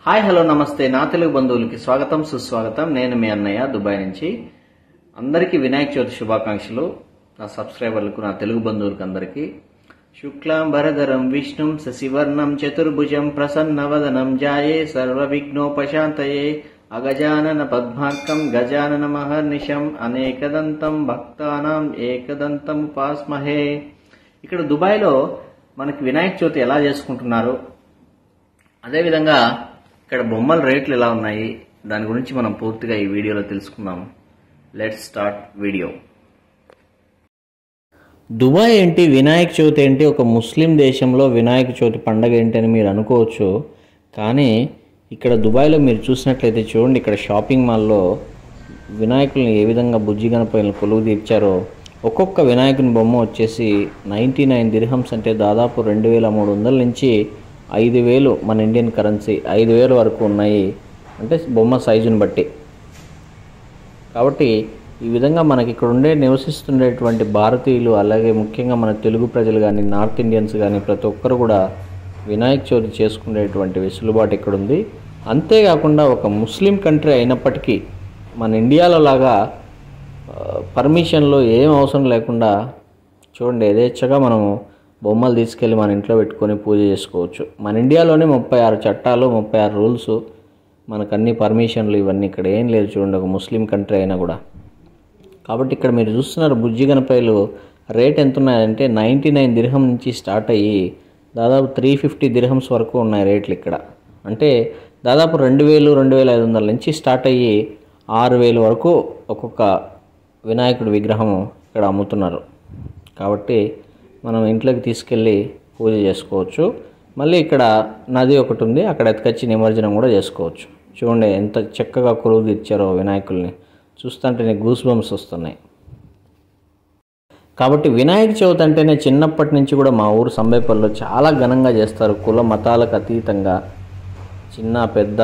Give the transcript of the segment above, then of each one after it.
hi hello నమస్తే నా తెలుగు బంధువులకి స్వాగతం సుస్వాగతం నేను మీ అన్నయ్య దుబాయ్ నుంచి అందరికీ వినాయక చవితి శుభాకాంక్షలు నా సబ్స్క్రైబర్లకు నా తెలుగు బంధువులకు అందరికీ శుక్లాం వరదరం విష్ణుం శశివర్ణం చతుర్భుజం ప్రసన్నవదనం జాయే సర్వ విఘ్నోపశాంతయే అగజానన పద్మార్కం గజానన మహర్నిశం అనేకదంతం భక్తానాం ఏకదంతం ఉపాస్మహే ఇక్కడ దుబాయ్లో మనకి వినాయక చవితి ఎలా చేసుకుంటున్నారు అదేవిధంగా ఇక్కడ బొమ్మల రేట్లు ఎలా ఉన్నాయి దాని గురించి మనం పూర్తిగా ఈ వీడియోలో తెలుసుకుందాం లెట్ స్టార్ట్ వీడియో దుబాయ్ ఏంటి వినాయక చవితి ఏంటి ఒక ముస్లిం దేశంలో వినాయక చవితి పండగ ఏంటి అని మీరు అనుకోవచ్చు కానీ ఇక్కడ దుబాయ్లో మీరు చూసినట్లయితే చూడండి ఇక్కడ షాపింగ్ మాల్లో వినాయకుల్ని ఏ విధంగా బుజ్జి గణపతులను కొలువు తీర్చారో ఒక్కొక్క వినాయకుని బొమ్మ వచ్చేసి నైంటీ నైన్ దిర్హమ్స్ అంటే దాదాపు రెండు వేల మూడు వందల నుంచి ఐదు వేలు మన ఇండియన్ కరెన్సీ ఐదు వేలు వరకు ఉన్నాయి అంటే బొమ్మ సైజుని బట్టి కాబట్టి ఈ విధంగా మనకి ఇక్కడ ఉండే నివసిస్తుండేటువంటి భారతీయులు అలాగే ముఖ్యంగా మన తెలుగు ప్రజలు కానీ నార్త్ ఇండియన్స్ కానీ ప్రతి ఒక్కరు కూడా వినాయక చవితి చేసుకునేటువంటి వెసులుబాటు ఇక్కడ ఉంది అంతేకాకుండా ఒక ముస్లిం కంట్రీ అయినప్పటికీ మన ఇండియాలో లాగా పర్మిషన్లు ఏం అవసరం లేకుండా చూడండి యథేచ్ఛగా మనము బొమ్మలు తీసుకెళ్ళి మన ఇంట్లో పెట్టుకొని పూజ చేసుకోవచ్చు మన ఇండియాలోనే ముప్పై ఆరు చట్టాలు ముప్పై ఆరు రూల్స్ మనకు అన్ని పర్మిషన్లు ఇవన్నీ ఇక్కడ ఏం లేదు చూడండి ఒక ముస్లిం కంట్రీ అయినా కూడా కాబట్టి ఇక్కడ మీరు చూస్తున్నారు బుజ్జి గణపయ్యలు రేట్ ఎంత ఉన్నాయంటే నైంటీ నైన్ దిర్హం నుంచి స్టార్ట్ అయ్యి దాదాపు త్రీ ఫిఫ్టీ దిర్హమ్స్ వరకు ఉన్నాయి రేట్లు ఇక్కడ అంటే దాదాపు రెండు వేలు రెండు వేల ఐదు వందల నుంచి స్టార్ట్ అయ్యి ఆరు వేలు వరకు ఒక్కొక్క వినాయకుడి విగ్రహం ఇక్కడ అమ్ముతున్నారు కాబట్టి మనం ఇంట్లోకి తీసుకెళ్ళి పూజ చేసుకోవచ్చు మళ్ళీ ఇక్కడ నది ఒకటి ఉంది అక్కడ ఎత్తుకొచ్చి నిమజ్జనం కూడా చేసుకోవచ్చు చూడండి ఎంత చక్కగా కొలువు తీర్చారో వినాయకుల్ని చూస్తుంటే నీకు గూస్ బంప్స్ వస్తున్నాయి కాబట్టి వినాయక చవితి అంటేనే చిన్నప్పటి నుంచి కూడా మా ఊరు సంబేపల్లిలో చాలా ఘనంగా చేస్తారు కుల మతాలకు అతీతంగా చిన్న పెద్ద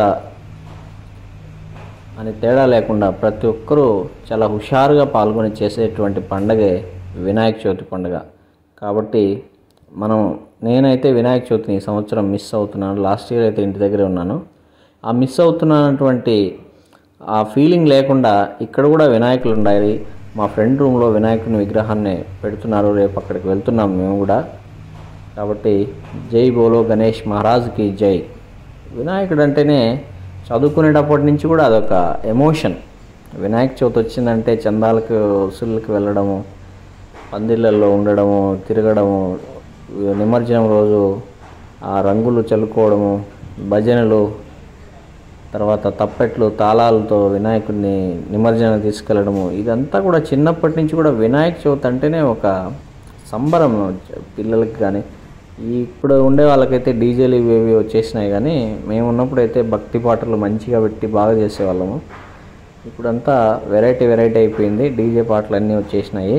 అని తేడా లేకుండా ప్రతి ఒక్కరూ చాలా హుషారుగా పాల్గొని చేసేటువంటి పండగే వినాయక చవితి పండుగ కాబట్టి మనం నేనైతే వినాయక చవితిని ఈ సంవత్సరం మిస్ అవుతున్నాను లాస్ట్ ఇయర్ అయితే ఇంటి దగ్గరే ఉన్నాను ఆ మిస్ అవుతున్నటువంటి ఆ ఫీలింగ్ లేకుండా ఇక్కడ కూడా వినాయకులు ఉండాలి మా ఫ్రెండ్ రూమ్లో వినాయకుని విగ్రహాన్ని పెడుతున్నారు రేపు అక్కడికి వెళ్తున్నాం మేము కూడా కాబట్టి జై బోలో గణేష్ మహారాజ్కి జై వినాయకుడు అంటేనే చదువుకునేటప్పటి నుంచి కూడా అదొక ఎమోషన్ వినాయక చవితి వచ్చిందంటే చందాలకు వసూళ్ళకి వెళ్ళడము పందిళ్ళల్లో ఉండడము తిరగడము నిమజ్జనం రోజు ఆ రంగులు చల్లుకోవడము భజనలు తర్వాత తప్పెట్లు తాళాలతో వినాయకుడిని నిమజ్జనం తీసుకెళ్ళడము ఇదంతా కూడా చిన్నప్పటి నుంచి కూడా వినాయక చవితి అంటేనే ఒక సంబరం పిల్లలకి కానీ ఇప్పుడు ఉండే వాళ్ళకైతే డీజేలు ఇవి ఇవి వచ్చేసినాయి కానీ మేము ఉన్నప్పుడు అయితే భక్తి పాటలు మంచిగా పెట్టి బాగా చేసేవాళ్ళము ఇప్పుడంతా వెరైటీ వెరైటీ అయిపోయింది డీజే పాటలు అన్నీ వచ్చేసినాయి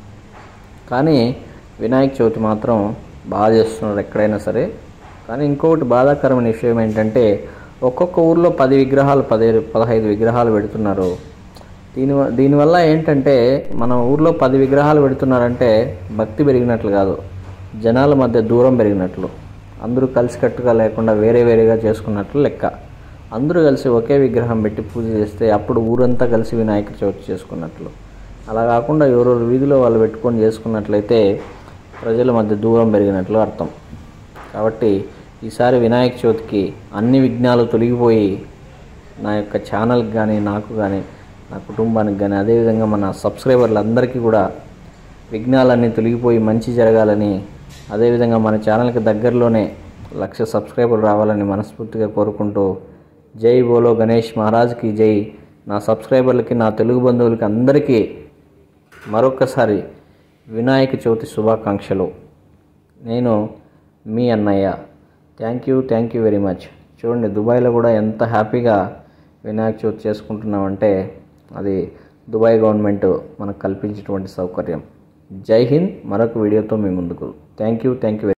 కానీ వినాయక చవితి మాత్రం బాగా చేస్తున్నారు ఎక్కడైనా సరే కానీ ఇంకొకటి బాధాకరమైన విషయం ఏంటంటే ఒక్కొక్క ఊర్లో పది విగ్రహాలు పదిహేను పదహైదు విగ్రహాలు పెడుతున్నారు దీని దీనివల్ల ఏంటంటే మన ఊర్లో పది విగ్రహాలు పెడుతున్నారంటే భక్తి పెరిగినట్లు కాదు జనాల మధ్య దూరం పెరిగినట్లు అందరూ కలిసికట్టుగా లేకుండా వేరే వేరేగా చేసుకున్నట్లు లెక్క అందరూ కలిసి ఒకే విగ్రహం పెట్టి పూజ చేస్తే అప్పుడు ఊరంతా కలిసి వినాయక చవితి చేసుకున్నట్లు అలా కాకుండా ఎవరెవరు వీధిలో వాళ్ళు పెట్టుకొని చేసుకున్నట్లయితే ప్రజల మధ్య దూరం పెరిగినట్లు అర్థం కాబట్టి ఈసారి వినాయక చవితికి అన్ని విఘ్నాలు తొలగిపోయి నా యొక్క ఛానల్కి కానీ నాకు కానీ నా కుటుంబానికి కానీ అదేవిధంగా మన సబ్స్క్రైబర్లందరికీ కూడా విఘ్నాలన్నీ తొలగిపోయి మంచి జరగాలని అదేవిధంగా మన ఛానల్కి దగ్గరలోనే లక్ష సబ్స్క్రైబర్లు రావాలని మనస్ఫూర్తిగా కోరుకుంటూ జై బోలో గణేష్ మహారాజ్కి జై నా సబ్స్క్రైబర్లకి నా తెలుగు బంధువులకి అందరికీ మరొకసారి వినాయక చవితి శుభాకాంక్షలు నేను మీ అన్నయ్య thank you thank you very much చూడండి దుబాయ్లో కూడా ఎంత హ్యాపీగా వినాయక చవితి చేసుకుంటున్నామంటే అది దుబాయ్ గవర్నమెంట్ మనకు కల్పించేటువంటి సౌకర్యం జై హింద్ మరొక వీడియోతో మీ ముందుకు థ్యాంక్ యూ థ్యాంక్ యూ